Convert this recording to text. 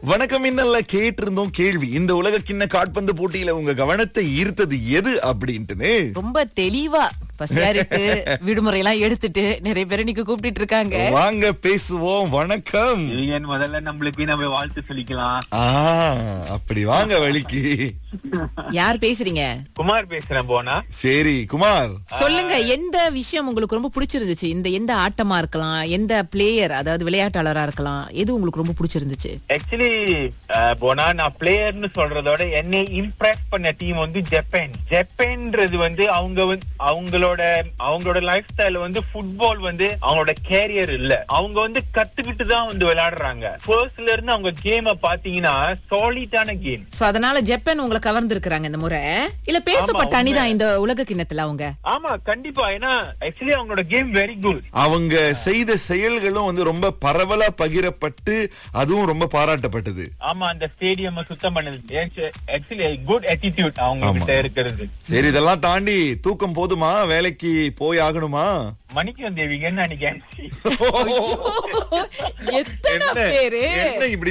வணக்கம் இன்னல்ல கேட்டிருந்தோம் கேள்வி இந்த உலக கிண்ண காட்பந்து போட்டியில உங்க கவனத்தை ஈர்த்தது எது அப்படின்ட்டுன்னு ரொம்ப தெளிவா பசியாரிட்டு விடுமுறை எல்லாம் எடுத்துட்டு நிறைய பேர் இன்னைக்கு கூப்பிட்டு இருக்காங்க வாங்க பேசுவோம் வணக்கம் இவங்க முதல்ல நம்மளுக்கு நம்ம வாழ்த்து சொல்லிக்கலாம் ஆ அப்படி வாங்க வழிக்கு யார் பேசுறீங்க குமார் பேசுறேன் போனா சரி குமார் சொல்லுங்க எந்த விஷயம் உங்களுக்கு ரொம்ப பிடிச்சிருந்துச்சு இந்த எந்த ஆட்டமா இருக்கலாம் எந்த பிளேயர் அதாவது விளையாட்டாளரா இருக்கலாம் எது உங்களுக்கு ரொம்ப பிடிச்சிருந்துச்சு ஆக்சுவலி போனா நான் பிளேயர்னு சொல்றதோட என்னை இம்ப்ரெஸ் பண்ண டீம் வந்து ஜப்பான் ஜப்பான்ன்றது வந்து அவங்க வந்து அவங்களோட அவங்களோட லைஃப் ஸ்டைல் வந்து ஃபுட்பால் வந்து அவங்களோட கேரியர் இல்ல அவங்க வந்து கத்துக்கிட்டு தான் வந்து விளையாடுறாங்க ஃபர்ஸ்ட்ல இருந்து அவங்க கேம பாத்தீங்கன்னா சாலிடான கேம் சோ அதனால ஜப்பான் உங்களை கவர்ந்திருக்கிறாங்க இந்த முறை இல்ல பேசப்பட்ட ஆமா, அணிதான் உண்மை. இந்த உலக கிண்ணத்துல அவங்க ஆமா கண்டிப்பா ஏன்னா ஆக்சுவலி அவங்களோட கேம் வெரி குட் அவங்க செய்த செயல்களும் வந்து ரொம்ப பரவலா பகிரப்பட்டு அதுவும் ரொம்ப பாராட்டப்பட்டது ஆமா அந்த ஸ்டேடியம் சுத்தம் பண்ணது ஆக்சுவலி குட் attitude அவங்க ஆமா. கிட்ட இருக்கிறது சரி இதெல்லாம் தாண்டி தூக்கம் போதுமா வேலைக்கு போய் ஆகணுமா மணிக்கு தேவிங்கன்னு நினைக்கிறேன் எத்தனை என்ன பேரு என்ன இப்படி